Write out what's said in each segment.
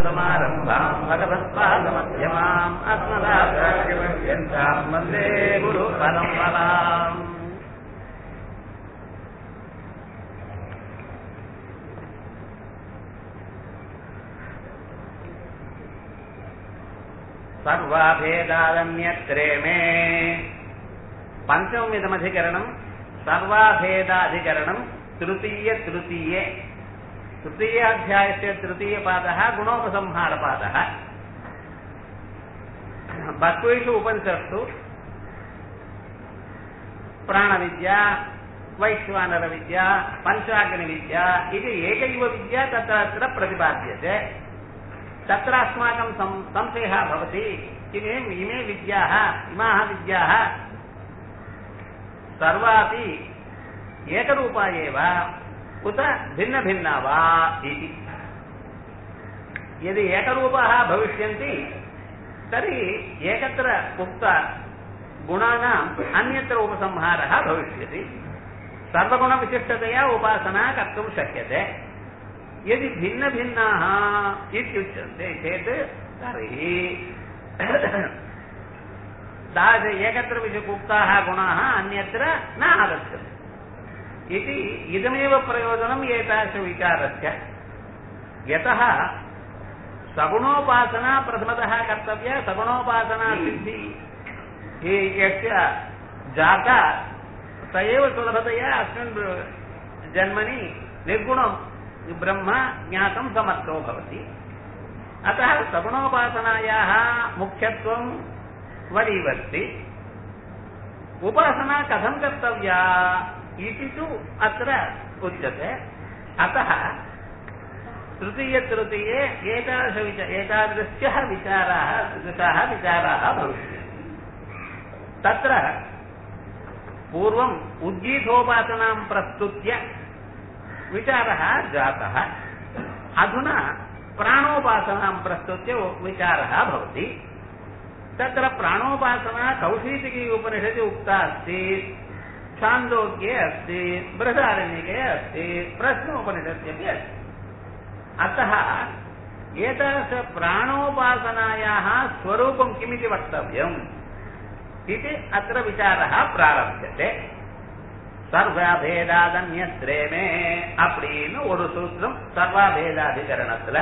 लक्ष्मीनाथसमारम्भाम् भगवत्पादमध्यमाम् अस्मदाचार्यपर्यन्ताम् वन्दे गुरुपरम्पराम् सर्वाभेदादन्यत्रे मे पञ्चममिदमधिकरणम् सर्वाभेदाधिकरणम् तृतीयतृतीये तृतीयाध्यायस्य तृतीयपादः गुणोपसंहारपादः बह्वीषु उपनिषत्सु प्राणविद्या वैश्वानरविद्या पञ्चाग्निविद्या इति एकैव विद्या तत्र तत्र प्रतिपाद्यते तत्र अस्माकं संशयः भवति किमे इमे विद्याः इमाः विद्याः सर्वापि एकरूपा एव उत भिन्नभिन्ना वा इति यदि एकरूपाः भविष्यन्ति तर्हि एकत्र उक्त गुणानाम् अन्यत्र उपसंहारः भविष्यति सर्वगुणविशिष्टतया उपासना कर्तुं शक्यते यदि भिन्नभिन्नाः इत्युच्यन्ते चेत् तर्हि तादृश एकत्र उक्ताः गुणाः अन्यत्र न आगच्छन्ति इति इदमेव प्रयोजनम् एतादृशविचारस्य यतः सगुणोपासना प्रथमतः कर्तव्या सगुणोपासना सिद्धि यस्य जाता स एव सुलभतया अस्मिन् जन्मनि निर्गुणं ब्रह्म ज्ञातुं समर्थो भवति अतः सगुणोपासनायाः मुख्यत्वं वरीवर्ति उपासना कथं कर्तव्या इति तु अत्र उच्यते अतः तृतीयतृतीये एतादृश विच एतादृश्यः विचाराः दृशाः विचाराः भविष्यन्ति तत्र पूर्वम् उद्गीतोपासनां प्रस्तुत्य विचारः जातः अधुना प्राणोपासनां प्रस्तुत्य विचारः भवति तत्र प्राणोपासना कौशीतिकी उपनिषदि उक्ता अस्ति छान्दोग्ये अस्ति बृहदारण्यके अस्ति प्रश्नोपनिषद्यपि अस्ति अतः एतादृश प्राणोपासनायाः स्वरूपं किमिति वक्तव्यम् इति अत्र विचारः प्रारभ्यते சர்வபேதாதன்யத்ரேமே அப்படின்னு ஒரு சூத்திரம் சர்வாபேதாதிகரணத்துல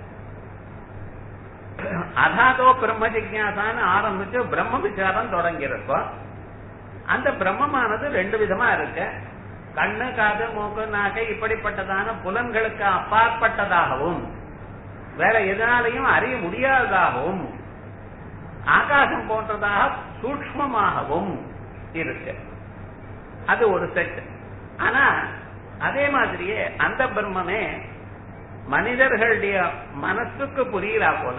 அதாதோ பிரம்ம ஜிக்யாசான்னு ஆரம்பிச்சு பிரம்ம விசாரம் தொடங்கியிருக்கோம் அந்த பிரம்மமானது ரெண்டு விதமா இருக்கு கண்ணு காது மூக்கு நாக்கை இப்படிப்பட்டதான புலன்களுக்கு அப்பாற்பட்டதாகவும் வேற எதனாலையும் அறிய முடியாததாகவும் ஆகாசம் போன்றதாக சூக்மமாகவும் இருக்கு அது ஒரு செட் ஆனா அதே மாதிரியே அந்த பிரம்மமே மனிதர்களுடைய மனசுக்கு புரியலா போல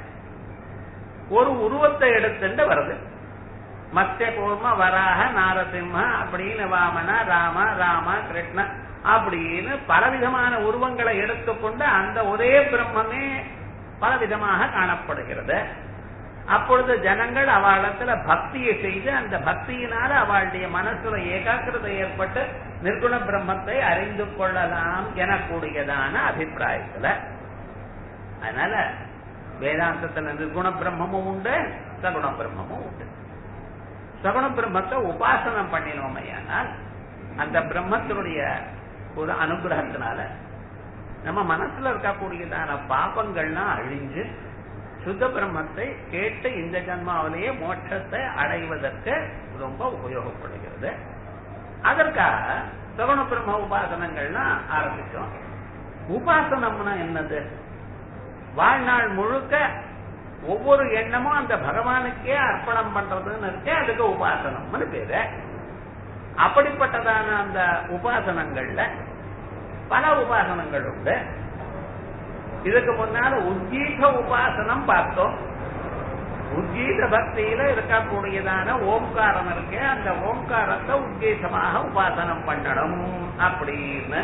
ஒரு உருவத்தை எடுத்துட்டு வருது மத்திய கூர்ம வராக நாரசிம்ம அப்படின்னு வாமன ராம ராம கிருஷ்ண அப்படின்னு பலவிதமான உருவங்களை எடுத்துக்கொண்டு அந்த ஒரே பிரம்மமே பலவிதமாக காணப்படுகிறது அப்பொழுது ஜனங்கள் அவளிடத்துல பக்தியை செய்து அந்த பக்தியினால அவளுடைய மனசுல ஏகாக்கிரதை ஏற்பட்டு நிர்குண பிரம்மத்தை அறிந்து கொள்ளலாம் எனக்கூடியதான அபிப்பிராயத்துல அதனால வேதாந்தத்துல நிர்குண பிரம்மமும் உண்டு சகுண பிரம்மமும் உண்டு சகுண பிரம்மத்தை உபாசனம் பண்ணினோம் ஐயானால் அந்த பிரம்மத்தினுடைய ஒரு அனுகிரகத்தினால நம்ம மனசுல இருக்கக்கூடியதான பாப்பங்கள்லாம் அழிஞ்சு சுத்த பிரம்மத்தை கேட்டு இந்த ஜன்மாவிலேயே மோட்சத்தை அடைவதற்கு ரொம்ப உபயோகப்படுகிறது அதற்காக சகுண பிரம்ம உபாசனங்கள்லாம் ஆரம்பிச்சோம் உபாசனம்னா என்னது வாழ்நாள் முழுக்க ஒவ்வொரு எண்ணமும் அந்த பகவானுக்கே அர்ப்பணம் பண்றதுன்னு இருக்கு அதுக்கு உபாசனம்னு பேரு அப்படிப்பட்டதான அந்த உபாசனங்கள்ல பல உபாசனங்கள் உண்டு இதுக்கு முன்னால உத்கீத உபாசனம் பார்த்தோம் உத்கீத பக்தியில இருக்கக்கூடியதான ஓம்காரம் இருக்கு அந்த ஓம்காரத்தை உத்கீதமாக உபாசனம் பண்ணணும் அப்படின்னு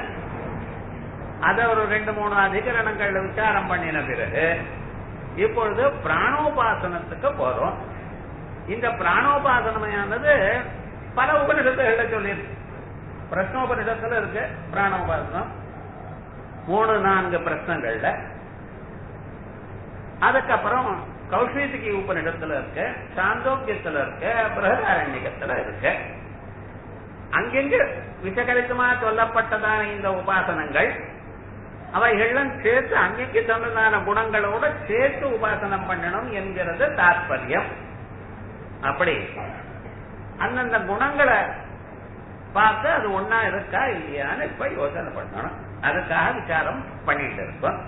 அத ஒரு ரெண்டு மூணு அதிகரணங்கள்ல விசாரம் பண்ணின பிறகு இப்பொழுது பிராணோபாசனத்துக்கு போறோம் இந்த பிராணோபாசனமையானது பல உபனிஷத்துகள்ல சொல்லியிருக்கு பிரஷ்னோபனிஷத்துல இருக்கு பிராணோபாசனம் மூணு நான்கு பிரச்சனைகள்ல அதுக்கப்புறம் கௌஷிதிக்கு உபநிடத்துல இருக்கு சாந்தோக்கியத்துல இருக்கு பிரகதாரண்யத்துல இருக்கு அங்கெங்க விஷகரித்தமா சொல்லப்பட்டதான இந்த உபாசனங்கள் அவைகள்லாம் சேர்த்து அங்கேக்கு சொன்னதான குணங்களோட சேர்த்து உபாசனம் பண்ணணும் என்கிறது தாற்பயம் அப்படி அந்தந்த குணங்களை பார்த்து அது ஒன்னா இருக்கா இல்லையான்னு இப்ப யோசனை பண்ணணும் அதுக்காக விசாரம் பண்ணிட்டு இருக்கோம்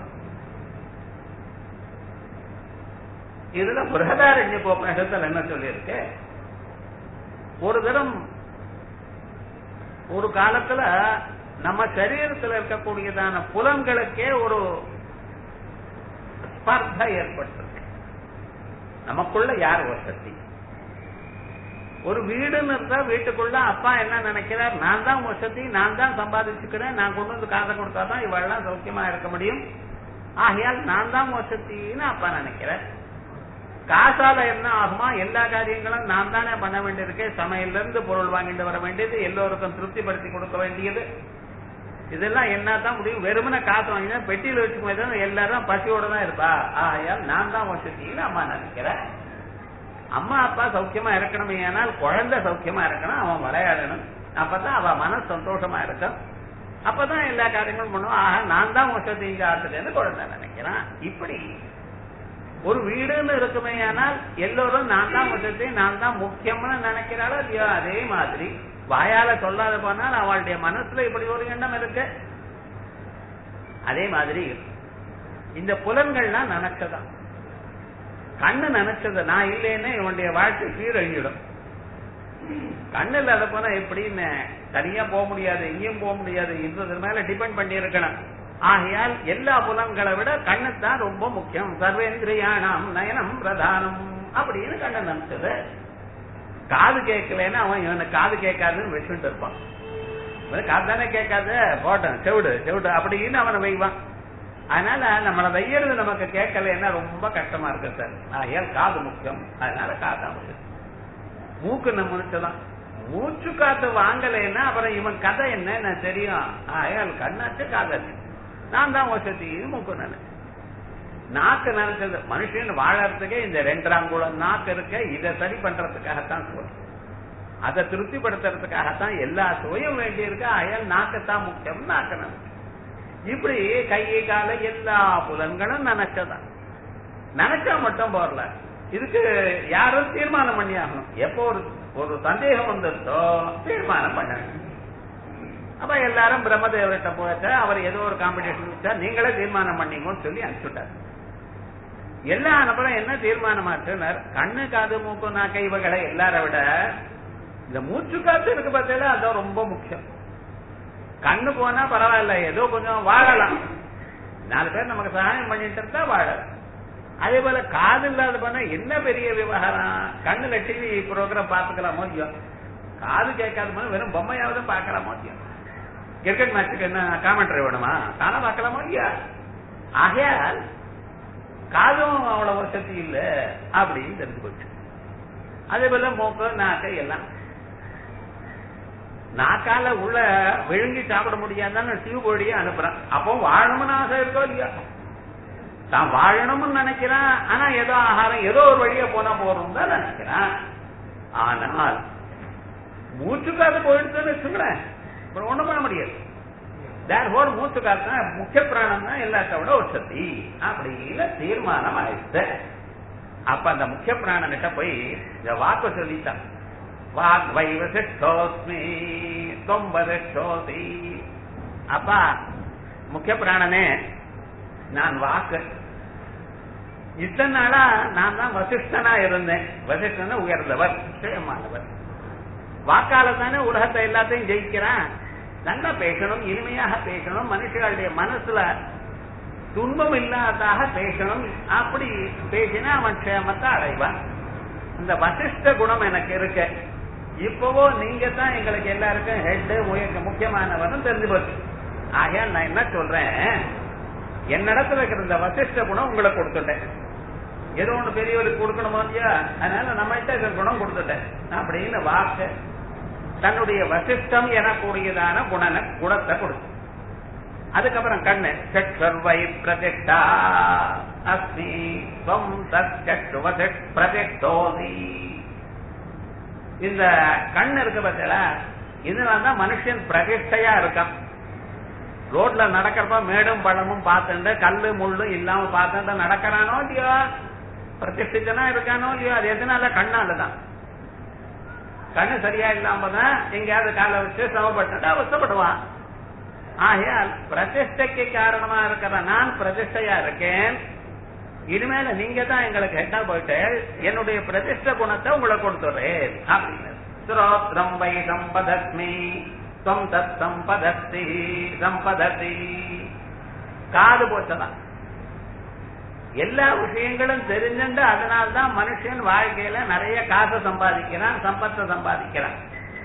இதுல பிரகதாரண்ய உபநிஷத்துல என்ன சொல்லியிருக்கு ஒரு தரம் ஒரு காலத்துல நம்ம சரீரத்தில் இருக்கக்கூடியதான புலன்களுக்கே ஒரு ஸ்பர்தா ஏற்பட்டிருக்கு நமக்குள்ள யார் வசதி ஒரு வீடுன்னு இருந்தா வீட்டுக்குள்ள அப்பா என்ன நினைக்கிறார் நான் தான் வசதி நான் தான் சம்பாதிச்சுக்கிறேன் நான் கொண்டு வந்து காசை கொடுத்தாதான் இவெல்லாம் சௌக்கியமா இருக்க முடியும் ஆகையால் நான் தான் வசத்தின்னு அப்பா நினைக்கிறார் காசால என்ன ஆகுமா எல்லா காரியங்களும் நான் தானே பண்ண வேண்டியிருக்கு சமையல்ல இருந்து பொருள் வாங்கிட்டு வர வேண்டியது எல்லோருக்கும் திருப்திப்படுத்தி கொடுக்க வேண்டியது இதெல்லாம் என்னதான் முடியும் வெறுமனே காசு வாங்கினா பெட்டியில வச்சுக்கோ எல்லாரும் பசியோட தான் இருப்பா ஆயால் நான் தான் வசதின்னு அம்மா நினைக்கிறேன் அம்மா அப்பா சௌக்கியமா இருக்கணுமே ஆனால் குழந்தை சௌக்கியமா இருக்கணும் அவன் விளையாடணும் அப்பதான் அவ மன சந்தோஷமா இருக்கும் அப்பதான் எல்லா காரியங்களும் பண்ணுவோம் ஆஹா நான் தான் வசதி இந்த ஆட்டுலேருந்து குழந்தை நினைக்கிறான் இப்படி ஒரு வீடுன்னு இருக்குமே ஆனால் எல்லோரும் நான் தான் வசதி நான் தான் முக்கியம்னு நினைக்கிறாளோ இல்லையோ அதே மாதிரி வாயால சொல்லாத போனால் அவளுடைய மனசுல இப்படி ஒரு எண்ணம் இருக்கு அதே மாதிரி இந்த புலன்கள்லாம் நினைச்சதான் கண்ணு நினைச்சது நான் இல்லைன்னு இவனுடைய வாழ்க்கை சீரழிஞ்சிடும் கண்ணு இல்லாத போனா எப்படின்னு தனியா போக முடியாது எங்கேயும் போக முடியாது இந்த மேல டிபெண்ட் பண்ணி இருக்கணும் ஆகையால் எல்லா புலன்களை விட கண்ணுத்தான் ரொம்ப முக்கியம் சர்வேந்திரியானாம் நயனம் பிரதானம் அப்படின்னு கண்ணு நினைச்சது காது கேட்கலன்னா அவன் இவனுக்கு காது கேட்காதுன்னு வச்சுட்டு இருப்பான் காது தானே கேட்காத போட்டோம் செவிடு செவிடு அப்படின்னு அவனை வைவான் அதனால நம்மள வையறது நமக்கு கேட்கலன்னா ரொம்ப கஷ்டமா இருக்கு சார் ஆகையால் காது முக்கியம் அதனால காதா முக்கியம் மூக்கு நம்ம முடிச்சதான் மூச்சு காத்து வாங்கலைன்னா அப்புறம் இவன் கதை என்ன தெரியும் ஆகையால் கண்ணாச்சு காதாச்சு நான் தான் வசதி மூக்கு நினைச்சேன் நாக்கு நினைச்சது மனுஷன் வாழறதுக்கே இந்த ரெண்டாம் குளம் நாக்கு இருக்க இதை சரி பண்றதுக்காகத்தான் சொல்றேன் அதை திருப்திப்படுத்துறதுக்காகத்தான் எல்லா சுவையும் வேண்டி இருக்கு அயல் நாக்குத்தான் முக்கியம் நாக்கு நினைச்சு இப்படி கை கால எல்லா புலன்களும் நினைச்சதான் நினைச்சா மட்டும் போறல இதுக்கு யாரும் தீர்மானம் பண்ணி ஆகணும் எப்போ ஒரு ஒரு சந்தேகம் வந்துருந்தோ தீர்மானம் பண்ணணும் அப்ப எல்லாரும் பிரம்மதேவர்கிட்ட போயிட்ட அவர் ஏதோ ஒரு காம்படிஷன் வச்சா நீங்களே தீர்மானம் பண்ணீங்கன்னு சொல்லி அனுப்பிச்சுட்டார் எல்லா அனுப்புறம் என்ன தீர்மானமாச்சுனர் கண்ணு காது மூக்கு நாக்கை இவகளை எல்லார விட இந்த மூச்சு காத்து இருக்கு பார்த்தீங்களா அதான் ரொம்ப முக்கியம் கண்ணு போனா பரவாயில்ல ஏதோ கொஞ்சம் வாழலாம் நாலு பேர் நமக்கு சகாயம் பண்ணிட்டு இருந்தா வாழலாம் அதே போல காது இல்லாத போனா என்ன பெரிய விவகாரம் கண்ணுல டிவி ப்ரோக்ராம் பாத்துக்கலாமோ இல்லையோ காது கேட்காத போது வெறும் பொம்மையாவது பார்க்கலாமோ இல்லையோ கிரிக்கெட் மேட்சுக்கு என்ன காமெண்ட்ரி வேணுமா தானே பார்க்கலாமோ இல்லையா ஆகையால் காதும் அவ்வளவு சக்தி இல்ல அப்படின்னு தெரிஞ்சு போச்சு அதே போல மூக்கு நாக்கை எல்லாம் நாக்கால உள்ள விழுங்கி சாப்பிட முடியாதுன்னு டியூப் வழியா அனுப்புறான் அப்போ வாழணும்னு ஆசை இருக்கோ இல்லையா தான் வாழணும்னு நினைக்கிறான் ஆனா ஏதோ ஆகாரம் ஏதோ ஒரு வழியா போனா போறோம் தான் நினைக்கிறான் ஆனால் மூச்சு காத்து போயிடுச்சுன்னு வச்சுங்களேன் அப்புறம் ஒண்ணும் பண்ண முடியாது தேர்ஃபோர் மூச்சு காத்து தான் முக்கிய பிராணம் தான் எல்லாத்த விட ஒரு சக்தி அப்படின்னு தீர்மானம் ஆயிடுச்சு அப்ப அந்த முக்கிய பிராணன்கிட்ட போய் இந்த வாக்கு சொல்லித்தான் வாக் வைவசிஷ்டோஸ்மி தொம்பதிஷ்டோசி அப்பா முக்கிய பிராணனே நான் வாக்கு இத்தனை நாளா நான் தான் வசிஷ்டனா இருந்தேன் வசிஷ்டன உயர்ந்தவர் நிச்சயமானவர் வாக்கால தானே உலகத்தை எல்லாத்தையும் ஜெயிக்கிறான் நல்லா பேசணும் இனிமையாக பேசணும் மனுஷர்களுடைய மனசுல துன்பம் இல்லாதாக பேசணும் அப்படி பேசினா அவன் க்ஷேமத்தை அடைவான் அந்த வசிஷ்ட குணம் எனக்கு இருக்கு இப்பவோ நீங்க தான் எங்களுக்கு எல்லாருக்கும் ஹெட் முக்கியமானவரும் தெரிஞ்சு போச்சு ஆகையால் நான் என்ன சொல்றேன் என்னிடத்துல இருக்கிற இந்த வசிஷ்ட குணம் உங்களுக்கு கொடுத்துட்டேன் ஏதோ ஒண்ணு பெரியவருக்கு கொடுக்கணுமோ இல்லையா அதனால நம்மகிட்ட இந்த குணம் கொடுத்துட்டேன் அப்படின்னு வாக்கு தன்னுடைய வசிஷ்டம் எனக்கூடியதான குணன குணத்தை கொடுத்து அதுக்கப்புறம் கண்ணு சர்வை பிரதிஷ்டா அஸ்மி ஸ்வம் தற்சற்றுவதி பிரதிஷ்டோதி இந்த கண் இருக்கு பத்தில இதனால்தான் மனுஷன் பிரதிஷ்டையா இருக்கான் ரோட்ல நடக்கிறப்ப மேடும் பழமும் பார்த்துட்டு கல்லு முள்ளு இல்லாம பார்த்துட்டு நடக்கிறானோ இல்லையோ பிரதிஷ்டிச்சனா இருக்கானோ இல்லையோ அது எதனால கண்ணாலதான் கண்ணு சரியா இல்லாம தான் எங்கேயாவது காலை வச்சு சமப்பட்டு அவசப்படுவான் ஆகையால் பிரதிஷ்டைக்கு காரணமா இருக்கிற நான் பிரதிஷ்டையா இருக்கேன் இனிமேல நீங்க தான் எங்களுக்கு ஹெட்டா போயிட்டு என்னுடைய பிரதிஷ்ட குணத்தை உங்களை கொடுத்துறேன் அப்படின்னு ஸ்ரோத்ரம் வை சம்பதஸ்மி துவம் தத் சம்பதஸ்தி சம்பததி காது போச்சதான் எல்லா விஷயங்களும் தெரிஞ்சுண்டு அதனால்தான் மனுஷன் வாழ்க்கையில நிறைய காசு சம்பாதிக்கிறான் சம்பத்தை சம்பாதிக்கிறான்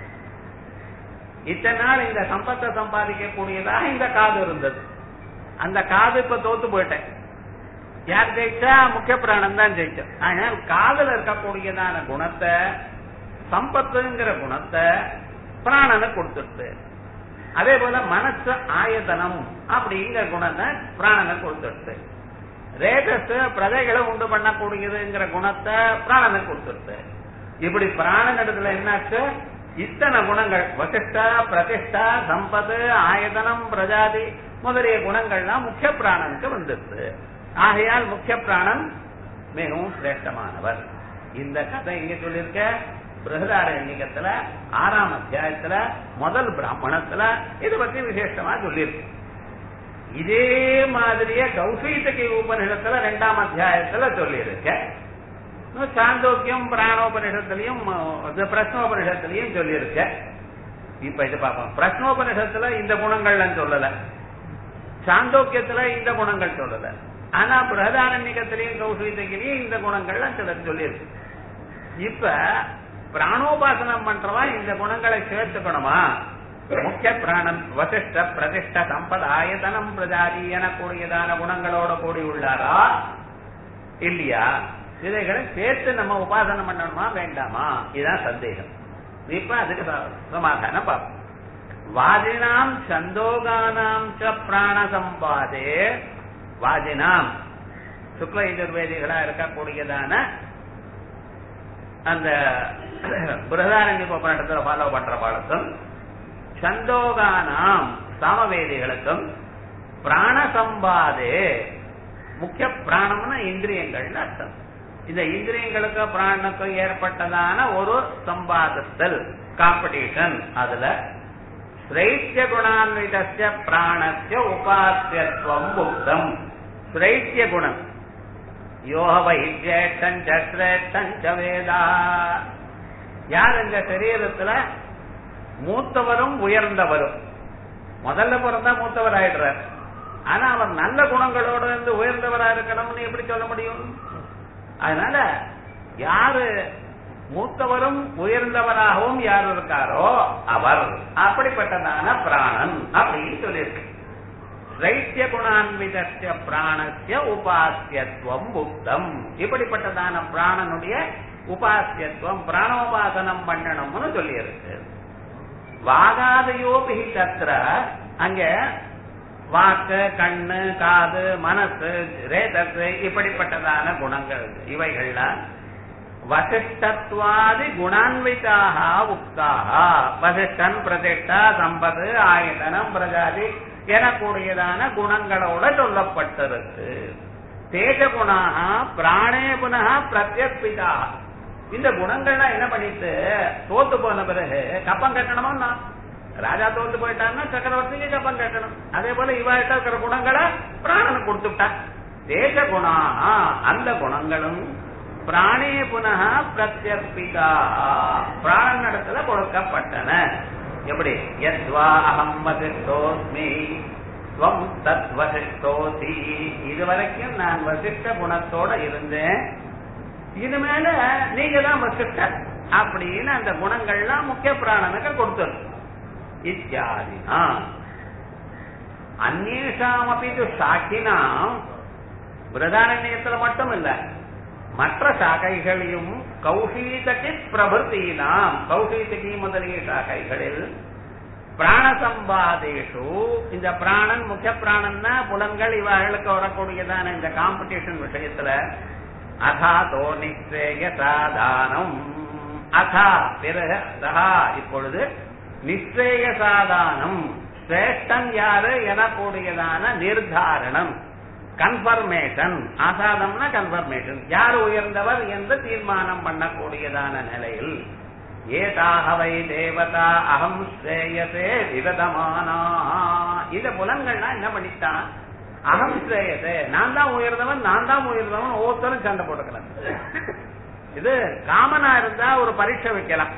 இத்தனை நாள் இந்த சம்பத்தை சம்பாதிக்கக்கூடியதாக இந்த காது இருந்தது அந்த காது இப்ப தோத்து போயிட்டேன் யார் ஜெயிச்சா முக்கிய பிராணம் தான் ஜெயிச்சோம் ஆனால் காதல இருக்கக்கூடியதான குணத்தை சம்பத்துங்கிற குணத்தை பிராணனை கொடுத்துடுது அதே போல மனசு ஆயதனம் அப்படிங்கிற குணத்தை பிராணனை கொடுத்துடுது ரேகஸ் பிரதைகளை உண்டு பண்ணக்கூடியதுங்கிற குணத்தை பிராணனை கொடுத்துருது இப்படி பிராணன் இடத்துல என்னாச்சு இத்தனை குணங்கள் வசிஷ்டா பிரதிஷ்டா சம்பது ஆயதனம் பிரஜாதி முதலிய குணங்கள்லாம் முக்கிய பிராணனுக்கு வந்துருது ஆகையால் முக்கிய பிராணன் மிகவும் சிரேஷ்டமானவர் இந்த கதை இங்க சொல்லியிருக்க பிரகதாரண்யத்துல ஆறாம் அத்தியாயத்துல முதல் பிராமணத்துல இதை பத்தி விசேஷமா சொல்லியிருக்கு இதே மாதிரியே கௌசீதகி உபனிஷத்துல ரெண்டாம் அத்தியாயத்துல சொல்லியிருக்க சாந்தோக்கியம் பிராணோபனிஷத்துலயும் பிரஷ்னோபனிஷத்துலயும் சொல்லியிருக்க இப்ப இது பார்ப்போம் பிரஷ்னோபனிஷத்துல இந்த குணங்கள்லாம் சொல்லல சாந்தோக்கியத்துல இந்த குணங்கள் சொல்லல ஆனா பிரதாரண்யத்திலையும் கௌசீதகிலையும் இந்த குணங்கள்லாம் சிலர் சொல்லியிருக்கு இப்ப பிராணோபாசனம் பண்றவா இந்த குணங்களை சேர்த்துக்கணுமா முக்கிய பிராணம் வசிஷ்ட பிரதிஷ்ட சம்பத ஆயதனம் பிரஜாதி எனக்கூடியதான குணங்களோட கூடி உள்ளாரா இல்லையா இதைகளை சேர்த்து நம்ம உபாசனம் பண்ணணுமா வேண்டாமா இதுதான் சந்தேகம் இப்ப அதுக்கு சமாதானம் பார்ப்போம் வாதினாம் சந்தோகானாம் ச பிராண சம்பாதே வாதினாம் சுக்ல எதிர்வேதிகளா இருக்கக்கூடியதான அந்த பிரதாரண்ய போராட்டத்தில் ஃபாலோ பண்ற பாடத்தும் சந்தோகானாம் சாமவேதிகளுக்கும் பிராண சம்பாதே முக்கிய பிராணம்னா இந்திரியங்கள்னு அர்த்தம் இந்த இந்திரியங்களுக்கு பிராணுக்கும் ஏற்பட்டதான ஒரு சம்பாதத்தல் காம்படிஷன் அதுல ஸ்ரைத்திய குணான்விதஸ்ய பிராணஸ்ய உபாசியத்துவம் புக்தம் ஸ்ரைத்திய குணம் யோக வைத்தியேஷ்டஞ்ச சிரேஷ்டஞ்ச வேதா யார் இந்த சரீரத்துல மூத்தவரும் உயர்ந்தவரும் முதல்ல பிறந்தா மூத்தவர் ஆயிடுறார் ஆனா அவர் நல்ல குணங்களோட இருந்து உயர்ந்தவரா இருக்கணும்னு எப்படி சொல்ல முடியும் அதனால யாரு மூத்தவரும் உயர்ந்தவராகவும் யார் இருக்காரோ அவர் அப்படிப்பட்டதான பிராணன் அப்படின்னு சொல்லியிருக்கு ரைத்திய குணான்விதஸ்ய பிராணஸ்ய உபாசியத்துவம் புக்தம் இப்படிப்பட்டதான பிராணனுடைய உபாசியத்துவம் பிராணோபாசனம் பண்ணணும்னு சொல்லியிருக்கு வாகாதையோபி தத்திர அங்க வாக்கு கண்ணு காது மனசு ரேதத்து இப்படிப்பட்டதான குணங்கள் இவைகள்லாம் வசிஷ்டத்வாதி குணான்விதாக உக்தாக வசிஷ்டன் பிரதிஷ்டா சம்பது ஆயதனம் பிரஜாதி எனக்கூடியதான குணங்களோட சொல்லப்பட்டிருக்கு தேஜ குணாக பிராணே புனக பிரத்யப்பிதா இந்த குணங்கள்லாம் என்ன பண்ணிட்டு தோத்து போன பிறகு கப்பம் கட்டணுமா ராஜா தோத்து போயிட்டான்னா சக்கரவர்த்திக்கு கப்பம் கட்டணும் அதே போல இவாட்ட இருக்கிற குணங்களை பிராணனுக்கு கொடுத்துட்டா தேஜ குணா அந்த குணங்களும் பிராணே புனக பிரத்யர்பிதா பிராணனிடத்துல கொடுக்கப்பட்டன எப்படி எத்வா அகம் வசிஷ்டோஸ்மி ஸ்வம் தத் வசிஷ்டோசி இதுவரைக்கும் நான் வசிஷ்ட குணத்தோட இருந்தேன் இனிமேல நீங்க தான் வசிஷ்டர் அப்படின்னு அந்த குணங்கள்லாம் முக்கிய பிராணனுக்கு கொடுத்தது இத்தியாதினா அந்நேஷாம் அப்படி சாக்கினாம் பிரதாரண்யத்துல மட்டும் இல்ல மற்ற சாகைகளையும் கௌஷீதகி பிரபுத்தீனாம் கௌஷீதகி முதலிய சாகைகளில் பிராணசம்பாதேஷு இந்த பிராணன் முக்கிய பிராணன்னா புலன்கள் இவர்களுக்கு வரக்கூடியதான இந்த காம்படிஷன் விஷயத்துல அதாதோ நிச்சய சாதானம் அதா பிறகு அதா இப்பொழுது நிச்சய சாதானம் சிரேஷ்டன் யாரு எனக்கூடியதான நிர்தாரணம் கன்ஃபர்மேஷன் ஆசாதம்னா கன்ஃபர்மேஷன் யார் உயர்ந்தவர் என்று தீர்மானம் பண்ணக்கூடியதான நிலையில் ஏதாகவை தேவதா அகம் ஸ்ரேயசே விகதமானா இந்த புலன்கள்லாம் என்ன பண்ணிட்டான் அகம் ஸ்ரேயசே நான் தான் உயர்ந்தவன் நான் தான் உயர்ந்தவன் ஒவ்வொருத்தரும் சண்டை போட்டுக்கலாம் இது காமனா இருந்தா ஒரு பரீட்சை வைக்கலாம்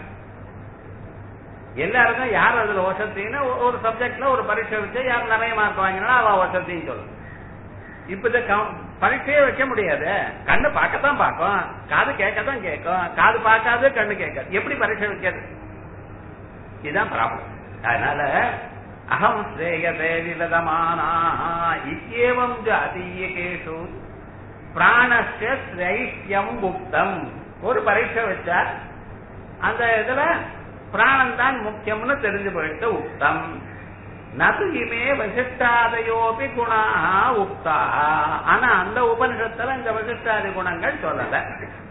எல்லாருக்கும் யார் அதுல வசத்தின்னு ஒரு சப்ஜெக்ட்ல ஒரு பரீட்சை வச்சு யார் நிறைய மார்க் வாங்கினா அவ வசத்தின்னு சொல்லும் இப்ப இந்த பரீட்சையே வைக்க முடியாது கண்ணு பார்க்கத்தான் பார்க்கும் காது கேட்கத்தான் கேட்கும் காது பார்க்காது கண்ணு கேட்காது எப்படி பரீட்சை வைக்கிறது இதுதான் ப்ராப்ளம் அதனால அகம் ஸ்ரேயசே விதமானா இத்தியேவம் ஜாதீயகேஷு பிராணஸ்ய ஸ்ரைஷ்யம் முக்தம் ஒரு பரீட்சை வச்சா அந்த இதுல பிராணம் தான் முக்கியம்னு தெரிஞ்சு போயிட்டு உக்தம் நது இமே வசிஷ்டாதையோபி குணாக உக்தா ஆனா அந்த உபனிஷத்துல இந்த வசிஷ்டாதி குணங்கள் சொல்லல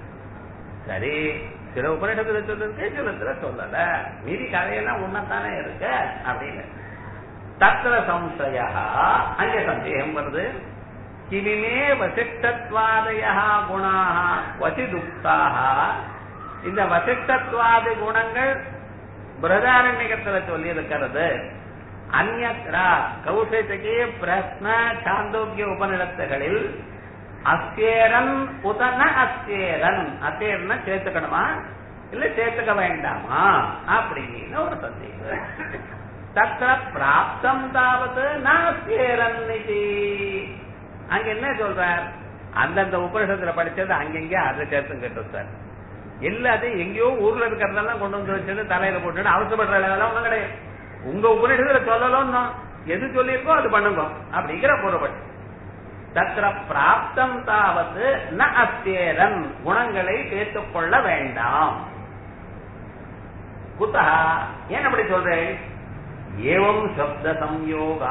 சரி சில உபனிஷத்துல சொல்லிருக்கு சிலத்துல சொல்லல மீதி கதையெல்லாம் உன்னதானே இருக்கு அப்படின்னு தத்திர சம்சய அங்க சந்தேகம் வருது கிமிமே வசிஷ்டத்வாதய குணாக வசிதுக்தாக இந்த வசிஷ்டத்வாதி குணங்கள் பிரதாரண்யத்துல சொல்லி இருக்கிறது அந்நத்ரா கௌசிக்கு பிரஸ்ன சாந்தோக்கிய உபநிடத்துகளில் அஸ்யேரன் உதன அஸ்யேரன் அஸ்யேரன் சேர்த்துக்கணுமா இல்ல சேர்த்துக்க வேண்டாமா அப்படின்னு ஒரு சந்தேகம் தத்திர பிராப்தம் தாவது நாஸ்யேரன் அங்க என்ன சொல்றார் அந்தந்த உபநிஷத்துல படிச்சது அங்கங்க அதை சேர்த்துக்கிட்டு சார் எல்லாத்தையும் எங்கேயோ ஊர்ல இருக்கிறதெல்லாம் கொண்டு வந்து வச்சது தலையில போட்டு அவசரப்படுற அளவெல்லாம் ஒண்ணும் கிடையாது உங்க உபநிஷத்துல சொல்லலாம் எது சொல்லியிருக்கோ அது பண்ணுங்க அப்படிங்கிற பொருள்பட்டு தத்திர பிராப்தம் தாவது ந அஸ்தேரன் குணங்களை சேர்த்துக் கொள்ள வேண்டாம் குத்தா ஏன் அப்படி சொல்றேன் ஏவம் சப்த சம்யோகா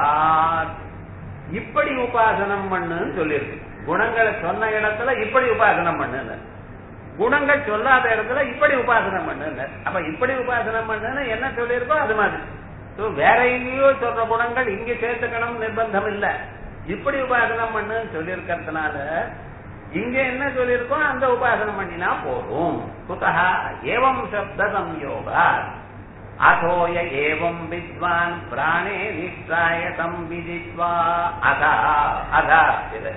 இப்படி உபாசனம் பண்ணுன்னு சொல்லியிருக்கு குணங்களை சொன்ன இடத்துல இப்படி உபாசனம் பண்ணுன்னு குணங்கள் சொல்லாத இடத்துல இப்படி உபாசனம் பண்ணுங்க அப்ப இப்படி உபாசனம் பண்ணுன்னு என்ன சொல்லியிருக்கோ அது மாதிரி வேற எங்கேயோ சொல்ற குணங்கள் இங்க சேர்த்துக்கணும் நிர்பந்தம் இல்ல இப்படி உபாசனம் பண்ணுன்னு சொல்லியிருக்கிறதுனால இங்க என்ன சொல்லியிருக்கோ அந்த உபாசனம் பண்ணினா போதும் குதா ஏவம் சப்த சம்யோகா அதோய ஏவம் வித்வான் பிராணே நிஷ்டாய சம்பிதித்வா அதா அதா இது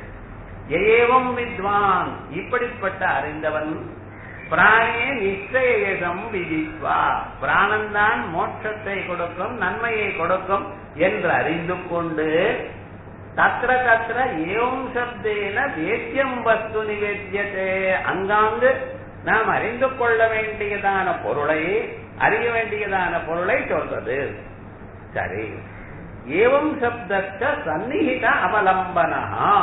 ஏவம் வித்வான் இப்படிப்பட்ட அறிந்தவன் பிராணே நிச்சயம் விதித்வா பிராணந்தான் மோட்சத்தை கொடுக்கும் நன்மையை கொடுக்கும் என்று அறிந்து கொண்டு தத்திர தத்திர ஏவம் சப்தேன வேத்தியம் வஸ்து நிவேத்தியதே அங்காங்கு நாம் அறிந்து கொள்ள வேண்டியதான பொருளை அறிய வேண்டியதான பொருளை சொல்றது சரி ஏவம் சப்தத்த சந்நிகித அவலம்பனா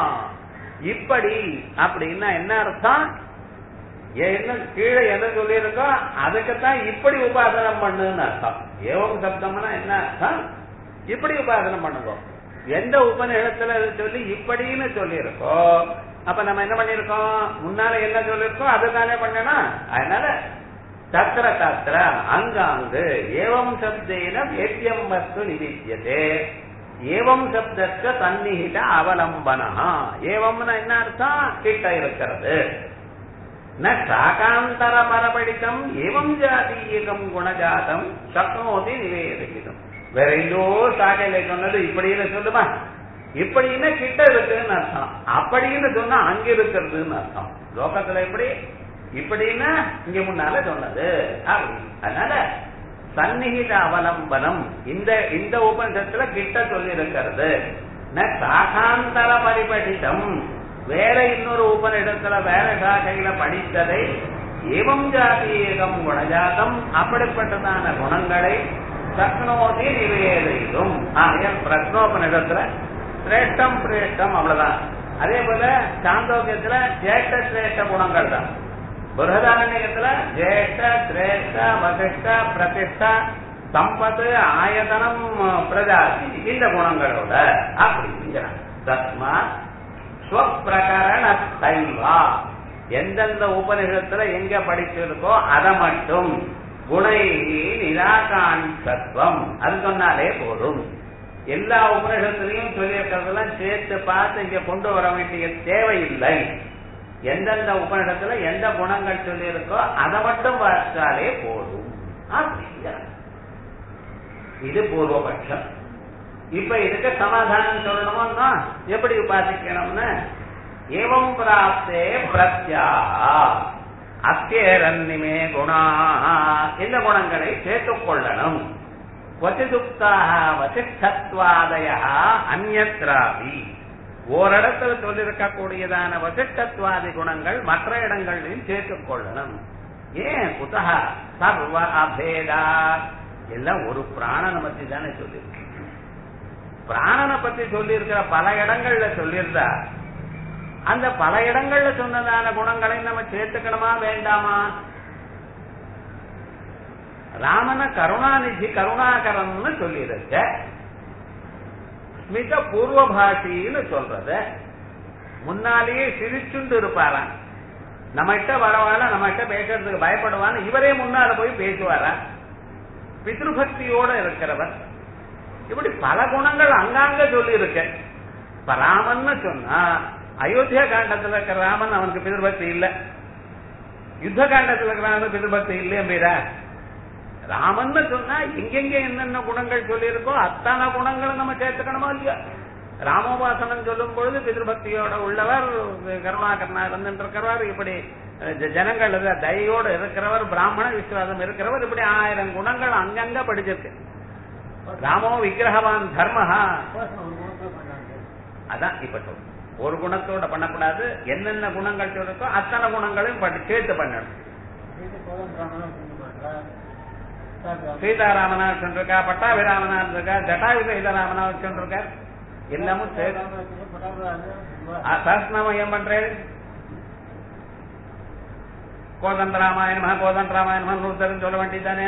இப்படி அப்படின்னா என்ன அர்த்தம் என்ன கீழே எதை சொல்லியிருக்கோ அதுக்குத்தான் இப்படி உபாசனம் பண்ணுன்னு அர்த்தம் ஏவம் சப்தம்னா என்ன அர்த்தம் இப்படி உபாசனம் பண்ணுங்க எந்த உபநிஷத்துல சொல்லி இப்படின்னு சொல்லியிருக்கோ அப்ப நம்ம என்ன பண்ணிருக்கோம் முன்னால என்ன சொல்லிருக்கோம் அதுதானே பண்ணணும் அதனால தத்திர தத்திர அங்காங்கு ஏவம் சப்தேன வேத்தியம் வஸ்து நிதித்தியதே ஏவம் சப்தத்த சந்நிகித அவலம்பனா ஏவம்னா என்ன அர்த்தம் கிட்ட இருக்கிறது ந சாகாந்தர பரபடித்தம் ஏவம் ஜாதீயகம் குணஜாதம் சக்னோதி நிவேதிதம் வேற எங்கோ சாகையில சொன்னது இப்படின்னு சொல்லுமா இப்படின்னு கிட்ட இருக்குன்னு அர்த்தம் அப்படின்னு சொன்னா அங்க இருக்கிறதுன்னு அர்த்தம் லோகத்துல எப்படி இப்படின்னா இங்க முன்னால சொன்னது அப்படி அதனால சந்நிகித அவலம்பனம் இந்த இந்த உபனிஷத்துல கிட்ட சொல்லி இருக்கிறது சாகாந்தர பரிபடிதம் வேற இன்னொரு உபனிடத்துல வேற சாகையில படித்ததை ஏவம் ஜாதீகம் குணஜாதம் அப்படிப்பட்டதான குணங்களை சக்னோதி நிவேதிக்கும் ஆகையால் பிரஸ்னோபனிடத்துல சிரேஷ்டம் பிரேஷ்டம் அவ்வளவுதான் அதே போல சாந்தோக்கியத்துல ஜேஷ்ட சிரேஷ்ட குணங்கள் தான் புரதாரண்யத்துல ஜேஷ்ட சிரேஷ்ட வசிஷ்ட பிரதிஷ்டா சம்பத்து ஆயதனம் பிரஜாதி இந்த குணங்களோட அப்படிங்கிறான் தஸ்மா ஸ்வப்பிரகரண தைவா எந்தெந்த உபநிஷத்துல எங்க படிச்சிருக்கோ அதை மட்டும் குணை நிராகாணிசத்துவம் அது சொன்னாலே போதும் எல்லா உபநிஷத்திலையும் சொல்லியிருக்கிறதெல்லாம் சேர்த்து பார்த்து இங்க கொண்டு வர வேண்டிய தேவையில்லை எந்தெந்த உபநிடத்துல எந்த குணங்கள் சொல்லியிருக்கோ அதை மட்டும் பார்த்தாலே போதும் அப்படிங்கிறார் இது பூர்வபட்சம் இப்ப இதுக்கு சமாதானம் சொல்லணுமோன்னா எப்படி உபாசிக்கணும்னு ஏவம் பிராப்தே பிரத்யாக அத்தியரன்னிமே குணா இந்த குணங்களை சேர்த்துக் கொள்ளணும் வசிதுக்தாக வசிஷ்டத்வாதய அந்நத்ராபி ஓரிடத்துல சொல்லிருக்கக்கூடியதான வசிஷ்டத்வாதி குணங்கள் மற்ற இடங்களிலும் சேர்த்துக் கொள்ளணும் ஏன் குதா சர்வ அபேதா எல்லாம் ஒரு பிராணனை பத்தி தானே சொல்லியிருக்கு பிராணனை பத்தி சொல்லி இருக்கிற பல இடங்கள்ல சொல்லியிருந்தா அந்த பல இடங்கள்ல சொன்னதான குணங்களை நம்ம சேர்த்துக்கணுமா வேண்டாமா ராமன கருணாநிதி கருணாகரன்னு சொல்லியிருக்க ஸ்மித பூர்வபாஷின்னு சொல்றத முன்னாலேயே சிரிச்சுண்டு இருப்பாராம் நம்மகிட்ட வரவான நம்மகிட்ட பேசுறதுக்கு பயப்படுவான்னு இவரே முன்னால போய் பேசுவாரா பித்ருபக்தியோட இருக்கிறவர் இப்படி பல குணங்கள் அங்காங்க சொல்லி இருக்க இப்ப ராமன்னு சொன்னா அயோத்தியா காண்டத்துல இருக்கிற ராமன் அவனுக்கு பிதிர்பக்தி இல்ல யுத்த காண்டத்துல இருக்கிற ராமன் பிதிர்பக்தி இல்லையா பேரா ராமன்னு சொன்னா எங்கெங்க என்னென்ன குணங்கள் சொல்லி இருக்கோ அத்தனை குணங்களும் நம்ம சேர்த்துக்கணுமா இல்லையா ராமோபாசனம் சொல்லும் பொழுது பிதிர்பக்தியோட உள்ளவர் கருணாகரனா இருந்துருக்கிறவர் இப்படி ஜனங்கள் தயோடு இருக்கிறவர் பிராமண விசுவாசம் இருக்கிறவர் இப்படி ஆயிரம் குணங்கள் அங்கங்க படிச்சிருக்கு ராமோ விக்கிரகவான் தர்மஹா அதான் இப்ப சொல்றேன் ஒரு குணத்தோட பண்ணக்கூடாது என்னென்ன குணங்கள் இருக்கோ அத்தனை குணங்களையும் சேர்த்து பண்ணணும் சீதாராமனா வச்சுருக்கா பட்டாபிராமனா இருக்கா ஜட்டாயு சீதாராமனா வச்சுருக்கா எல்லாமும் சஹஸ்நாமம் ஏன் பண்றேன் கோதண்ட ராமாயணமா கோதண்ட ராமாயணமா நூறு சொல்ல வேண்டியதானே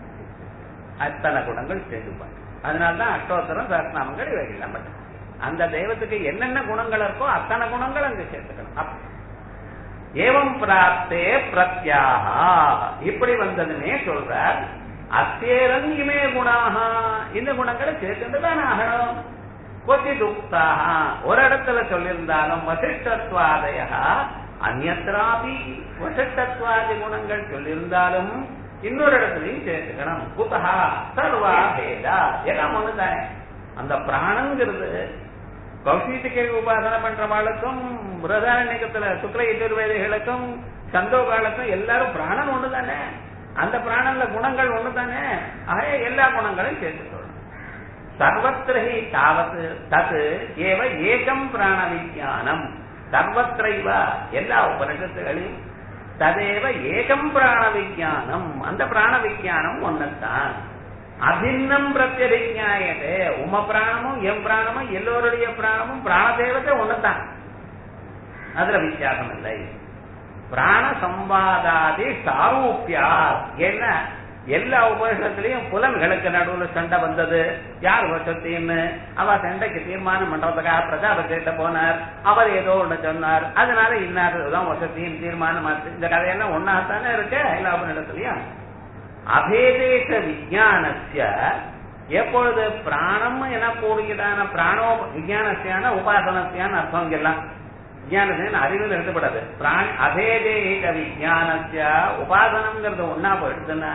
அத்தனை குணங்கள் சேர்த்துப்பாங்க அதனால்தான் அஷ்டோத்தரம் சஹஸ்நாமங்கள் இவைகள் மட்டும் அந்த தெய்வத்துக்கு என்னென்ன குணங்கள் இருக்கோ அத்தனை குணங்கள் அங்க சேர்த்துக்கணும் ஏவம் பிராப்தே பிரத்யாகா இப்படி வந்ததுன்னே சொல்றார் அத்தேரன் இமே குணாக இந்த குணங்களை சேர்த்துட்டு தான் ஆகணும் கொத்தி துக்தாக ஒரு இடத்துல சொல்லியிருந்தாலும் வசிஷ்டத்வாதய அந்நத்திராபி வசிஷ்டத்வாதி குணங்கள் சொல்லியிருந்தாலும் இன்னொரு இடத்துலையும் சேர்த்துக்கணும் குதா சர்வா பேதா எல்லாம் ஒண்ணுதானே அந்த பிராணங்கிறது கௌசித்திகை உபாசனை பண்றவாளுக்கும் பிரதாரண்யத்துல சுக்ல எதிர்வேதிகளுக்கும் சந்தோகாலுக்கும் எல்லாரும் பிராணன் ஒண்ணுதானே அந்த பிராணன்ல குணங்கள் ஒண்ணுதானே ஆக எல்லா குணங்களையும் சேர்த்துக்கணும் சர்வத்திரஹி தாவத் தத் ஏவ ஏகம் பிராண விஜானம் சர்வத்திரைவ எல்லா உபனிஷத்துகளையும் ததேவ ஏகம் பிராண விஜானம் அந்த பிராண விஜானம் ஒன்னுதான் அபின்னம் பிரத்யபிஜாயதே உம பிராணமும் எம் பிராணமும் எல்லோருடைய பிராணமும் பிராணதேவத்தை ஒண்ணுதான் அதுல வித்தியாசம் இல்லை பிராண சம்பாதாதி சாரூப்பியா என்ன எல்லா உபநிஷத்துலயும் புலன்களுக்கு நடுவுல சண்டை வந்தது யார் வசத்தின்னு அவ சண்டைக்கு தீர்மானம் பண்றதுக்காக பிரஜாபதிட்ட போனார் அவர் ஏதோ ஒண்ணு சொன்னார் அதனால இன்னார்தான் வசத்தியும் தீர்மானம் ஆச்சு இந்த கதையெல்லாம் ஒன்னாத்தானே இருக்கு எல்லா உபநிடத்துலயும் அபேதேச விஜயானஸ்ய எப்பொழுது பிராணம் எனக்கூடியதான பிராணோ விஜயானசியான உபாசனசியான அர்த்தம் எல்லாம் விஜயானசியான அறிவில் எழுதப்படாது பிராண் அபேதேக விஜயானசிய உபாசனம்ங்கிறது ஒன்னா போயிடுதுன்னா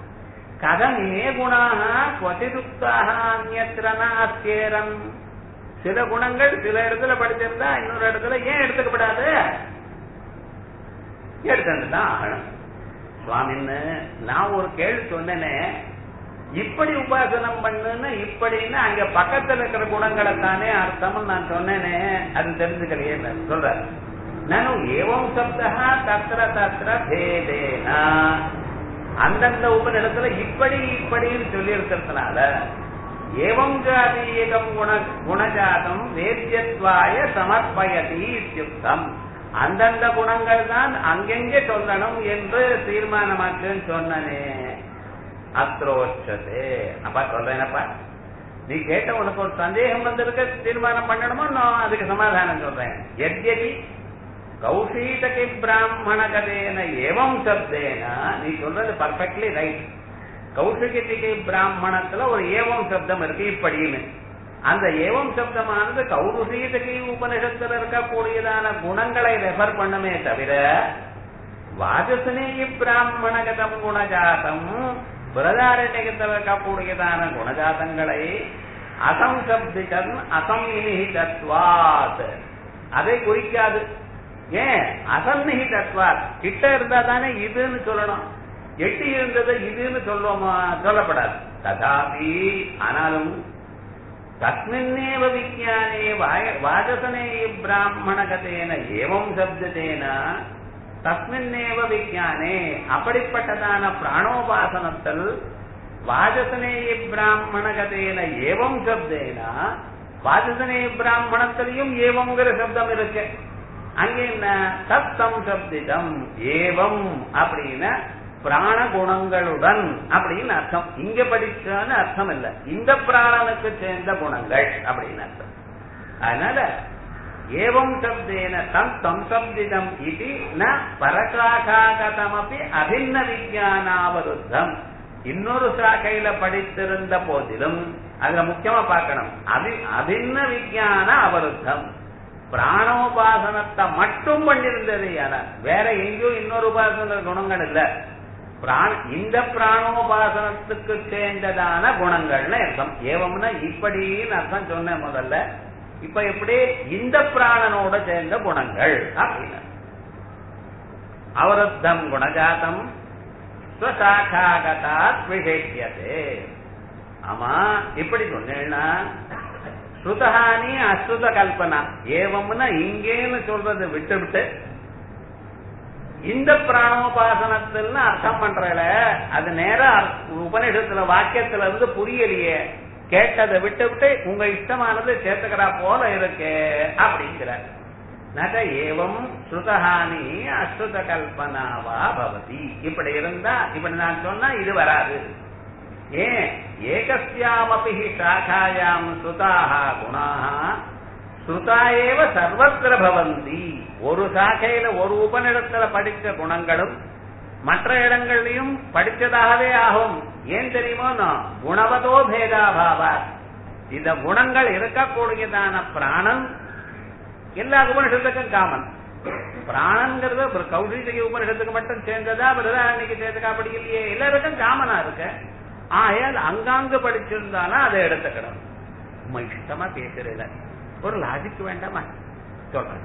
கதமே குணாக கொதிதுக்தாக அந்நத்திரனாஸ்தேரம் சில குணங்கள் சில இடத்துல படிச்சிருந்தா இன்னொரு இடத்துல ஏன் எடுத்துக்கப்படாது எடுத்துட்டு தான் ஆகணும் சுவாமின்னு நான் ஒரு கேள்வி சொன்னேனே இப்படி உபாசனம் பண்ணுன்னு இப்படின்னு அங்க பக்கத்துல இருக்கிற குணங்களை தானே அர்த்தம் நான் சொன்னேனே அது தெரிஞ்சுக்கலையே சொல்ற நானும் ஏவம் சப்தா தத்திர தத்திர பேதேனா அந்தந்த உபநிடத்துல இப்படி இப்படின்னு சொல்லி இருக்கிறதுனால ஏவம் ஜாதீயகம் குண குணஜாதம் வேத்தியத்வாய சமர்ப்பயதி இத்தியுக்தம் அந்தந்த குணங்கள் தான் அங்கெங்கே சொல்லணும் என்று தீர்மானமாக்குன்னு சொன்னனே அத்ரோச்சதே அப்பா சொல்றேனப்பா நீ கேட்ட உனக்கு ஒரு சந்தேகம் வந்திருக்க தீர்மானம் பண்ணணுமோ நான் அதுக்கு சமாதானம் சொல்றேன் எத்யபி கௌஷீதகி பிராமண கதேன ஏவம் சப்தேன நீ சொல்றது பர்ஃபெக்ட்லி ரைட் கௌஷிகத்திகை பிராமணத்துல ஒரு ஏவம் சப்தம் இருக்கு இப்படின்னு அந்த ஏவம் சப்தமானது கௌருஷீதகி உபனிஷத்துல இருக்கக்கூடியதான குணங்களை ரெஃபர் பண்ணுமே தவிர வாஜசனேய பிராமணகதம் குணஜாதம் பிரதாரண்யத்தில் இருக்கக்கூடியதான குணஜாதங்களை அசம்சப்திகன் அசம்நிகிதத்வாத் அதை குறிக்காது ஏன் அசன்னிகிதத்வாத் கிட்ட இருந்தா தானே இதுன்னு சொல்லணும் எட்டி இருந்தது இதுன்னு சொல்லுவோமா சொல்லப்படாது ததாபி ஆனாலும் தஸ்மின்னேவ விஜயானே வாஜசனே பிராமணகதேன ஏவம் சப்தத்தேன தஸ்மின்னேவ விஜயானே அப்படிப்பட்டதான பிராணோபாசனத்தில் வாஜசனேய பிராமணகதேன ஏவம் சப்தேன வாஜசனேய பிராமணத்திலையும் ஏவம்ங்கிற சப்தம் இருக்கு அங்கே என்ன சப்தம் சப்திதம் ஏவம் அப்படின்னு பிராண குணங்களுடன் அப்படின்னு அர்த்தம் இங்க படிச்சான்னு அர்த்தம் இல்ல இந்த பிராணனுக்கு சேர்ந்த குணங்கள் அப்படின்னு அர்த்தம் அதனால ஏவம் சப்தேன தம் தம் சப்திதம் இது ந பரசாகாகதமப்பி அபின்ன விஜயானாவருத்தம் இன்னொரு சாக்கையில படித்திருந்த போதிலும் அதுல முக்கியமா பார்க்கணும் அபி அபின்ன விஜயான அவருத்தம் பிராணோபாசனத்தை மட்டும் பண்ணிருந்தது ஆனால் வேற எங்கேயும் இன்னொரு உபாசன குணங்கள் இல்ல பிராண இந்த பிராணோபாசனத்துக்கு சேர்ந்ததான குணங்கள்னு அர்த்தம் ஏவம்னா இப்படின்னு அர்த்தம் சொன்னேன் முதல்ல இப்ப எப்படி இந்த பிராணனோட சேர்ந்த குணங்கள் அப்படின்னு அவருத்தம் குணஜாத்தம் ஸ்வசாகாகதாத் விசேஷியதே ஆமா இப்படி சொன்னேன்னா ஸ்ருதஹானி அஸ்ருத கல்பனா ஏவம்னா இங்கேன்னு சொல்றது விட்டு விட்டு இந்த பிராணோபாசனத்தில் அர்த்தம் பண்றல அது நேரா உபநிஷத்துல வாக்கியத்துல இருந்து புரியலையே கேட்டதை விட்டு விட்டு உங்க இஷ்டமானது சேர்த்துக்கிறா போல இருக்கு அப்படிங்கிற நக ஏவம் ஸ்ருதஹானி அஸ்ருத கல்பனாவா பவதி இப்படி இருந்தா இப்படி நான் சொன்னா இது வராது ஏன் ஏகஸ்யாமபி சாக்காயாம் ஸ்ருதாக குணாக ஸ்ருதா ஏவ சர்வத்திர பவந்தி ஒரு சாக்கையில ஒரு உபநிடத்துல படித்த குணங்களும் மற்ற இடங்கள்லயும் படிச்சதாகவே ஆகும் ஏன் தெரியுமோ குணவதோ பேதாபாவா இந்த குணங்கள் இருக்கக்கூடியதான பிராணன் எல்லா உபனிஷத்துக்கும் காமன் பிராணங்கிறது ஒரு கௌஷிக உபனிஷத்துக்கு மட்டும் சேர்ந்ததா பிரதாரணிக்கு சேர்ந்ததா அப்படி இல்லையே எல்லாருக்கும் காமனா இருக்கு ஆயால் அங்காங்க படிச்சிருந்தாலும் அதை எடுத்துக்கணும் உண்மை இஷ்டமா பேசுறதுல ஒரு லாஜிக் வேண்டாமா சொல்றேன்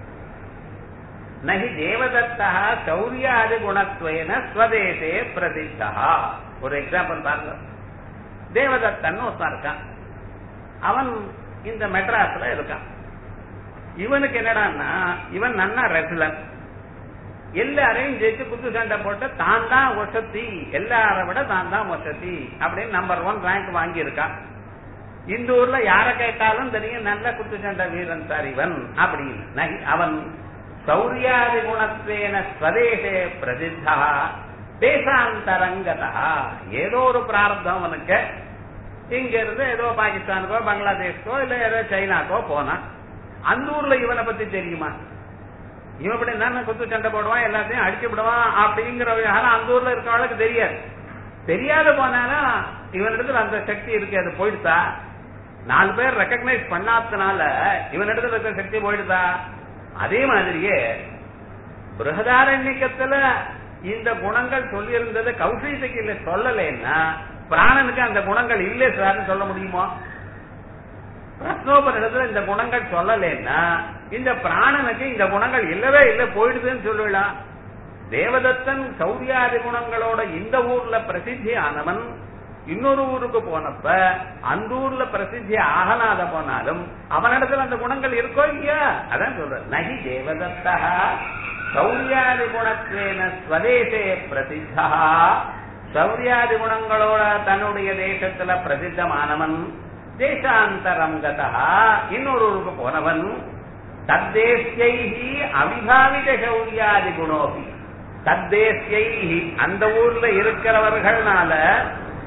நகி தேவதத்தா சௌரியாதி குணத்வேன ஸ்வதேசே பிரசித்தா ஒரு எக்ஸாம்பிள் பாருங்க தேவதத்தன் ஒருத்தன் இருக்கான் அவன் இந்த மெட்ராஸ்ல இருக்கான் இவனுக்கு என்னடான்னா இவன் நன்னா ரெஸ்லர் எல்லாரையும் ஜெயிச்சு குத்து சண்டை போட்டு தான் தான் வசதி எல்லாரை விட தான் தான் வசதி அப்படின்னு நம்பர் ஒன் ரேங்க் வாங்கி இருக்கான் இந்த ஊர்ல யார கேட்டாலும் தெரியும் நல்ல குத்து சண்டை வீரன் சார் இவன் அப்படின்னு அவன் சௌரியாதி குணத்தேன ஸ்வதேசே பிரசித்தா தேசாந்தரங்கதா ஏதோ ஒரு பிரார்த்தம் அவனுக்கு இங்க இருந்து ஏதோ பாகிஸ்தானுக்கோ பங்களாதேஷ்க்கோ இல்ல ஏதோ சைனாக்கோ போனான் அந்த ஊர்ல இவனை பத்தி தெரியுமா இவன் இப்படி என்ன குத்து சண்டை போடுவான் எல்லாத்தையும் அடிச்சு விடுவான் அப்படிங்கிற ஆனா அந்த ஊர்ல இருக்கவளுக்கு தெரியாது தெரியாத போனாலும் இவனிடத்துல அந்த சக்தி இருக்கு அது போயிடுதா நாலு பேர் ரெக்கக்னைஸ் பண்ணாதனால இவனிடத்துல இருக்க சக்தி போயிடுதா அதே மாதிரியே பிரகதாரண்யக்கத்துல இந்த குணங்கள் சொல்லி இருந்தது கௌஷிக்கு சொல்லலைன்னா பிராணனுக்கு அந்த குணங்கள் இல்லை சார்னு சொல்ல முடியுமா பிரஸ்னோபனிடத்துல இந்த குணங்கள் சொல்லலைன்னா இந்த பிராணனுக்கு இந்த குணங்கள் இல்லவே இல்லை போயிடுதுன்னு சொல்லலாம் தேவதத்தன் சௌரியாதி குணங்களோட இந்த ஊர்ல பிரசித்தி ஆனவன் இன்னொரு ஊருக்கு போனப்ப அந்த ஊர்ல பிரசித்தி ஆகலாத போனாலும் அவனிடத்துல அந்த குணங்கள் இருக்கோ இல்லையா அதான் சொல்ற நகி தேவதத்தா சௌரியாதி குணத்வேன ஸ்வதேசே பிரசித்தா சௌரியாதி குணங்களோட தன்னுடைய தேசத்துல பிரசித்தமானவன் தேசாந்தரம் கதா இன்னொரு ஊருக்கு போனவன் தத்தேசியை அவிபாவித சௌரியாதி குணோபி தத்தேசியை அந்த ஊர்ல இருக்கிறவர்கள்னால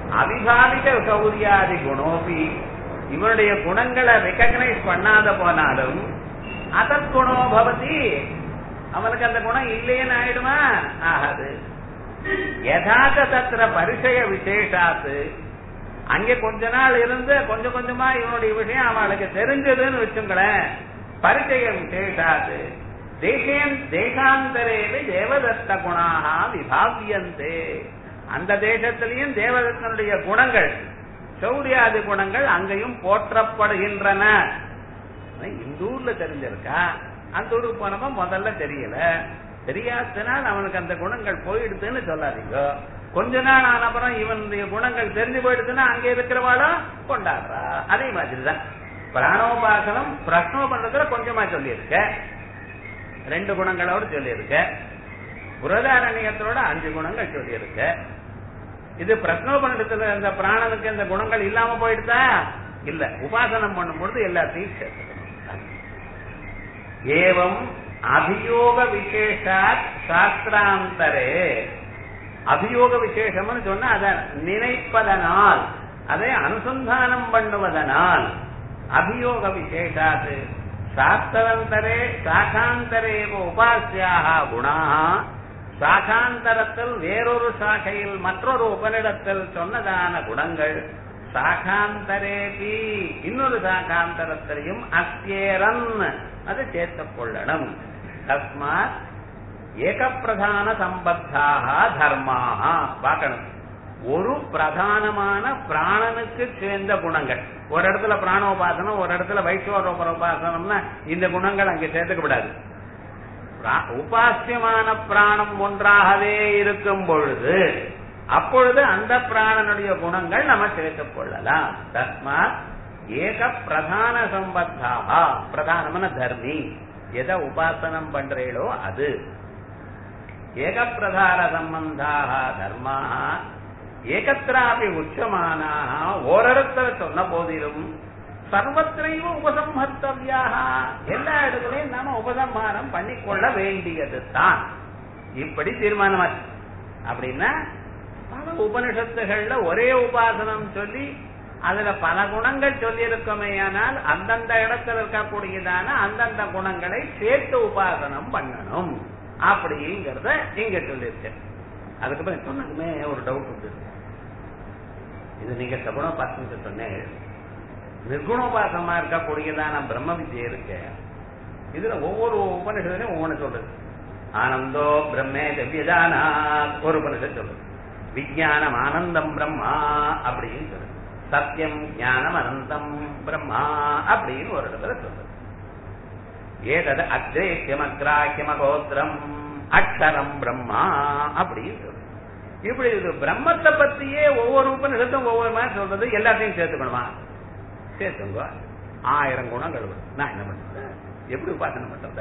அவிபாவிக சௌரியாதி குணோபி இவனுடைய குணங்களை ரெக்கக்னைஸ் பண்ணாத போனாலும் அதத் குணோ பவதி அவனுக்கு அந்த குணம் இல்லைன்னு ஆயிடுமா ஆகாது யதார்த்த தத்திர பரிசய விசேஷாத்து அங்கே கொஞ்ச நாள் இருந்து கொஞ்சம் கொஞ்சமா இவனுடைய விஷயம் அவளுக்கு தெரிஞ்சதுன்னு வச்சுங்களேன் பரிச்சய விசேஷாத்து தேசேன் தேசாந்தரேவி தேவதத்த குணாக விபாவியந்தே அந்த தேசத்திலையும் தேவதத்தனுடைய குணங்கள் சௌரியாதி குணங்கள் அங்கேயும் போற்றப்படுகின்றன இந்த ஊர்ல தெரிஞ்சிருக்கா அந்த ஊருக்கு போனப்ப முதல்ல தெரியல தெரியாதனால் அவனுக்கு அந்த குணங்கள் போயிடுதுன்னு சொல்லாதீங்க கொஞ்ச நாள் ஆன அப்புறம் இவனுடைய குணங்கள் தெரிஞ்சு போயிடுதுன்னா அங்கே இருக்கிறவாளும் கொண்டாடுறா அதே மாதிரிதான் பிராணோபாசனம் பிரஷ்னோபன்றதுல கொஞ்சமா சொல்லியிருக்க ரெண்டு குணங்களோடு சொல்லியிருக்க புரதாரண்யத்தோட அஞ்சு குணங்கள் சொல்லியிருக்க இது பிரஷ்னோபண்டத்துல இந்த பிராணனுக்கு இந்த குணங்கள் இல்லாம போயிடுதா இல்ல உபாசனம் பண்ணும்பொழுது எல்லாத்தையும் சேர்த்துக்கணும் ஏவம் அபியோக விசேஷாத் சாஸ்திராந்தரே அபியோக விசேஷம்னு சொன்னா அதை நினைப்பதனால் அதை அனுசந்தானம் பண்ணுவதனால் அபியோக விசேஷாத் சாஸ்திராந்தரே சாகாந்தரே உபாசியாக குணாக சாகாந்தரத்தில் வேறொரு சாகையில் மற்றொரு உபனிடத்தில் சொன்னதான குணங்கள் சாகாந்தரேபி இன்னொரு சாகாந்தரத்திலையும் அஸ்யேரன் அது சேர்த்துக் கொள்ளணும் தஸ்மாத் ஏகப்பிரதான சம்பத்தாக தர்மாக பார்க்கணும் ஒரு பிரதானமான பிராணனுக்கு சேர்ந்த குணங்கள் ஒரு இடத்துல பிராணோபாசனம் ஒரு இடத்துல வைஷ்வரோபர உபாசனம்னா இந்த குணங்கள் அங்கே சேர்த்துக்கப்படாது உபாசியமான பிராணம் ஒன்றாகவே இருக்கும் பொழுது அப்பொழுது அந்த பிராணனுடைய குணங்கள் நம்ம சேர்த்துக் கொள்ளலாம் தஸ்மாத் ஏக பிரதான சம்பத்தாக பிரதானமான தர்மி எதை உபாசனம் பண்றீளோ அது ஏக பிரதான சம்பந்தாக தர்மாக ஏகத்திராபி உச்சமானாக ஓரிடத்துல சொன்ன போதிலும் சர்வத்திரையும் உபசம்ஹர்த்தவியாக எல்லா இடத்துலையும் நாம உபசம்ஹாரம் பண்ணிக்கொள்ள வேண்டியது தான் இப்படி தீர்மானமாச்சு அப்படின்னா பல உபனிஷத்துகள்ல ஒரே உபாசனம் சொல்லி அதுல பல குணங்கள் சொல்லி இருக்கமேயானால் அந்தந்த இடத்துல இருக்கக்கூடியதான அந்தந்த குணங்களை சேர்த்து உபாசனம் பண்ணணும் அப்படிங்கிறத இங்க சொல்லியிருக்கேன் அதுக்கப்புறம் சொன்னதுமே ஒரு டவுட் உண்டு இது நீங்க சகுணோபாசனத்தை சொன்னேன் நிர்குணோபாசமா இருக்கக்கூடியதான பிரம்ம வித்யை இருக்கு இதுல ஒவ்வொரு உபனிஷத்துலையும் ஒவ்வொன்று சொல்றது ஆனந்தோ பிரம்மே திவ்யதானா ஒரு உபனிஷத் சொல்றது விஜயானம் ஆனந்தம் பிரம்மா அப்படின்னு சொல்றது சத்தியம் ஞானம் அனந்தம் பிரம்மா அப்படின்னு ஒரு இடத்துல சொல்றது ஏதது அக்ரேக்கியமக்ராக்கியமகோத்திரம் அக்ஷரம் பிரம்மா அப்படின்னு சொல்றது இப்படி இது பிரம்மத்தை பத்தியே ஒவ்வொரு உபநிஷத்தும் ஒவ்வொரு மாதிரி சொல்றது எல்லாத்தையும் சேர்த்துக்கணுமா சேர்த்துங்க ஆயிரம் குணங்கள் வரும் நான் என்ன பண்றது எப்படி உபாசனை பண்றது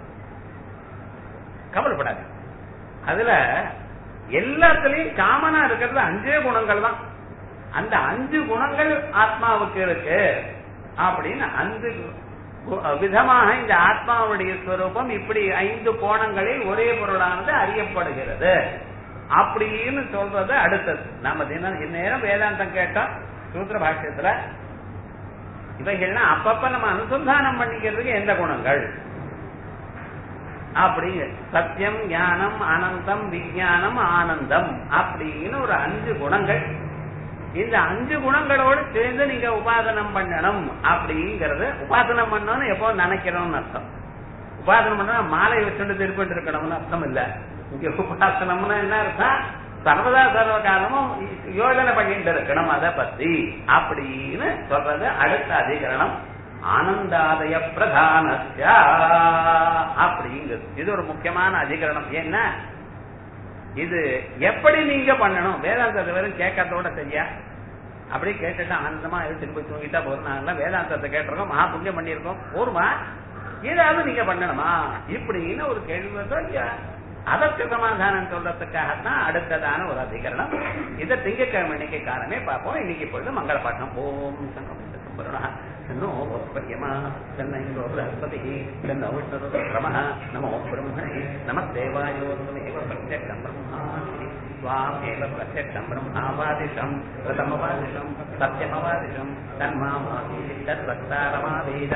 கவலைப்படாது அதுல எல்லாத்துலயும் காமனா இருக்கிறது அஞ்சே குணங்கள் தான் அந்த அஞ்சு குணங்கள் ஆத்மாவுக்கு இருக்கு அப்படின்னு அஞ்சு விதமாக இந்த ஆத்மாவுடைய ஸ்வரூபம் இப்படி ஐந்து கோணங்களில் ஒரே பொருளானது அறியப்படுகிறது அப்படின்னு சொல்றது அடுத்தது நம்ம தினம் இந்நேரம் வேதாந்தம் கேட்டோம் சூத்திர பாஷ்யத்துல இவைகள்லாம் அப்பப்ப நம்ம அனுசந்தானம் பண்ணிக்கிறதுக்கு எந்த குணங்கள் அப்படிங்க சத்தியம் ஞானம் அனந்தம் விஜயானம் ஆனந்தம் அப்படின்னு ஒரு அஞ்சு குணங்கள் இந்த அஞ்சு குணங்களோடு சேர்ந்து நீங்க உபாசனம் பண்ணணும் அப்படிங்கறது உபாசனம் பண்ணணும்னு எப்போ நினைக்கிறோம்னு அர்த்தம் உபாசனம் பண்ணா மாலை வச்சுட்டு திருப்பிட்டு இருக்கணும்னு அர்த்தம் இல்ல இங்க உபாசனம்னா என்ன அர்த்தம் சர்வதா சர்வ காலமும் யோஜனை பண்ணிட்டு இருக்கணும் அதை பத்தி அப்படின்னு சொல்றது அடுத்த அதிகரணம் ஆனந்தாதய பிரதானஸ்யா அப்படிங்கிறது இது ஒரு முக்கியமான அதிகரணம் என்ன இது எப்படி நீங்க பண்ணணும் வேதாந்தத்தை வெறும் கேட்கறதோட சரியா அப்படி கேட்டுட்டு ஆனந்தமா எடுத்துட்டு போய் தூங்கிட்டா போதும் நாங்கெல்லாம் வேதாந்தத்தை கேட்டிருக்கோம் மகா புண்ணியம் பண்ணியிருக்கோம் போருமா ஏதாவது நீங்க பண்ணணுமா இப்படின்னு ஒரு கேள்வி வருதோ இல்லையா அதற்கு சமாதானம் சொல்றதுக்காகத்தான் அடுத்ததான ஒரு அதிகரணம் இதை திங்கக்கிழமை இன்னைக்கு காலமே பார்ப்போம் இன்னைக்கு பொழுது மங்களப்பாட்டம் ஓம் சங்கம் तन्नो पश्यमा तन्न इन्द्रो बृहस्पतिः तन्न विष्णुरुद्रमः नमो ब्रह्मणे नमः देवायोर्मेव प्रत्यक्षं ब्रह्मास्मि त्वामेव प्रत्यक्षम् ब्रह्मावादिशम् प्रथमवादिशम् सत्यमवादिशम् तन्मामादि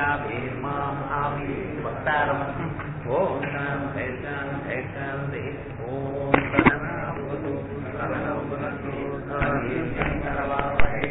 तद्वक्तारमादीराभिर्माम् आवी वक्तारम् ॐ शान्ति शान्ति शान्ति